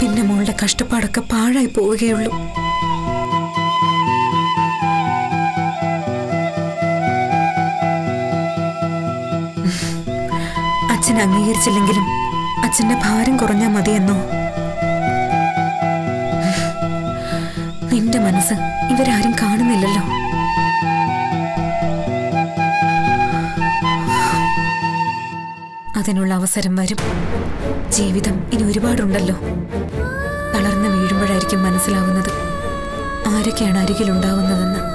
പിന്നെ മോളുടെ കഷ്ടപ്പാടൊക്കെ പാഴായി പോവുകയുള്ളൂ അച്ഛൻ അംഗീകരിച്ചില്ലെങ്കിലും അച്ഛന്റെ ഭാരം കുറഞ്ഞാൽ മതിയെന്നോ നിന്റെ മനസ്സ് ഇവരാരും കാണുന്നില്ലല്ലോ അതിനുള്ള അവസരം വരും ജീവിതം ഇനി ഒരുപാടുണ്ടല്ലോ തളർന്ന് വീഴുമ്പോഴായിരിക്കും മനസ്സിലാവുന്നത് ആരൊക്കെയാണ് അരികിലുണ്ടാവുന്നതെന്ന്